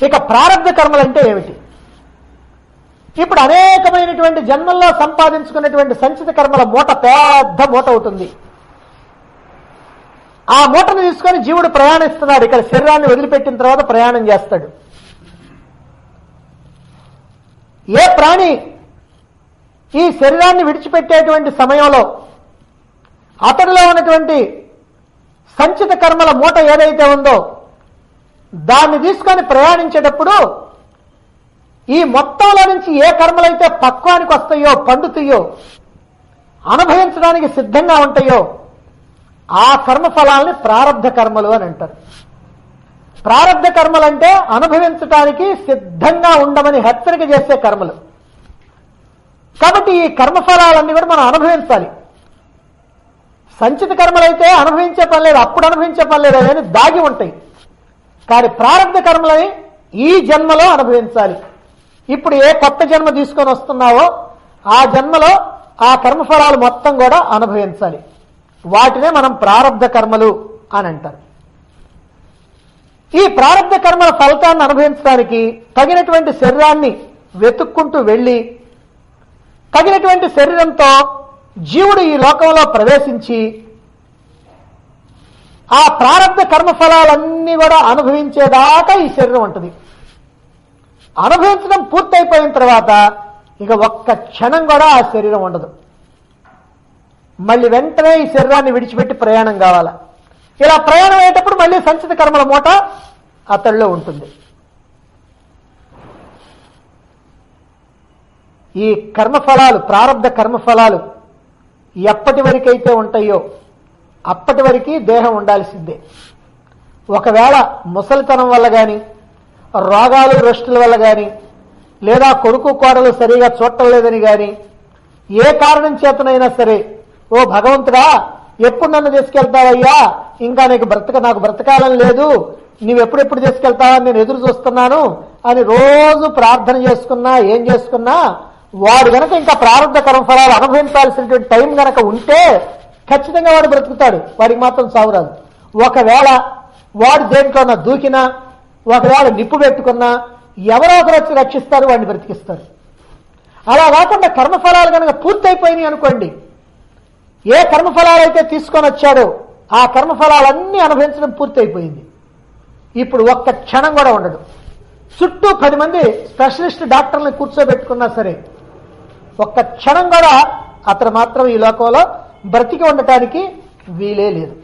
ఇక ప్రారంభ కర్మలు అంటే ఏమిటి ఇప్పుడు అనేకమైనటువంటి జన్మల్లో సంపాదించుకున్నటువంటి సంచిత కర్మల మూట పెద్ద మూట అవుతుంది ఆ మూటను తీసుకొని జీవుడు ప్రయాణిస్తున్నాడు ఇక్కడ శరీరాన్ని వదిలిపెట్టిన తర్వాత ప్రయాణం చేస్తాడు ఏ ప్రాణి ఈ శరీరాన్ని విడిచిపెట్టేటువంటి సమయంలో అతడిలో ఉన్నటువంటి సంచిత కర్మల మూట ఏదైతే ఉందో దాన్ని తీసుకొని ప్రయాణించేటప్పుడు ఈ మొత్తంలో నుంచి ఏ కర్మలైతే పక్వానికి వస్తాయో పండుతాయో అనుభవించడానికి సిద్ధంగా ఉంటాయో ఆ కర్మఫలాల్ని ప్రారంధ కర్మలు అని అంటారు ప్రారంధ కర్మలు అంటే అనుభవించటానికి సిద్ధంగా ఉండమని హెచ్చరిక చేసే కర్మలు కాబట్టి ఈ కర్మఫలాలన్నీ కూడా మనం అనుభవించాలి సంచిత కర్మలైతే అనుభవించే పని లేదు అప్పుడు అనుభవించే పని లేదు అవన్నీ దాగి ఉంటాయి కానీ ప్రారంభ కర్మలని ఈ జన్మలో అనుభవించాలి ఇప్పుడు ఏ కొత్త జన్మ తీసుకొని వస్తున్నావో ఆ జన్మలో ఆ కర్మఫలాలు మొత్తం కూడా అనుభవించాలి వాటినే మనం ప్రారంధ కర్మలు అని అంటారు ఈ ప్రారంధ కర్మల ఫలితాన్ని అనుభవించడానికి తగినటువంటి శరీరాన్ని వెతుక్కుంటూ వెళ్ళి తగినటువంటి శరీరంతో జీవుడు ఈ లోకంలో ప్రవేశించి ఆ ప్రారంభ కర్మఫలాలన్నీ కూడా అనుభవించేదాకా ఈ శరీరం ఉంటుంది అనుభవించడం పూర్తయిపోయిన తర్వాత ఇక ఒక్క క్షణం కూడా ఆ శరీరం ఉండదు మళ్ళీ వెంటనే ఈ శరీరాన్ని విడిచిపెట్టి ప్రయాణం కావాలా ఇలా ప్రయాణం అయ్యేటప్పుడు మళ్ళీ సంచిత కర్మల మూట అతడిలో ఉంటుంది ఈ కర్మఫలాలు ప్రారంభ కర్మఫలాలు ఎప్పటి వరకైతే ఉంటాయో అప్పటి వరకు దేహం ఉండాల్సిందే ఒకవేళ ముసలితనం వల్ల కానీ రోగాలు రెస్టుల వల్ల కానీ లేదా కొడుకు కోడలు సరిగా చూడటం లేదని కానీ ఏ కారణం చేతనైనా సరే ఓ భగవంతుడా ఎప్పుడు నన్ను తీసుకెళ్తావయ్యా ఇంకా నీకు బ్రతక నాకు బ్రతకాలని లేదు నువ్వెప్పుడెప్పుడు తీసుకెళ్తావా నేను ఎదురు చూస్తున్నాను అని రోజు ప్రార్థన చేసుకున్నా ఏం చేసుకున్నా వాడు గనక ఇంకా ప్రారంభ కర్మఫలాలు అనుభవించాల్సినటువంటి టైం గనక ఉంటే ఖచ్చితంగా వాడు బ్రతుకుతాడు వాడికి మాత్రం సావురాదు ఒకవేళ వాడు దేంట్లోనా దూకినా ఒకవేళ నిప్పు పెట్టుకున్నా ఎవరో ఒకరు వచ్చి రక్షిస్తారు వాడిని బ్రతికిస్తారు అలా కాకుండా కర్మఫలాలు కనుక పూర్తయిపోయినాయి అనుకోండి ఏ కర్మఫలాలు అయితే తీసుకొని వచ్చాడో ఆ కర్మఫలాలన్నీ అనుభవించడం పూర్తయిపోయింది ఇప్పుడు ఒక్క క్షణం కూడా ఉండదు చుట్టూ పది మంది స్పెషలిస్ట్ డాక్టర్లను కూర్చోబెట్టుకున్నా సరే ఒక్క క్షణం కూడా అతను మాత్రం ఈ లోకంలో బ్రతికి ఉండటానికి వీలే లేదు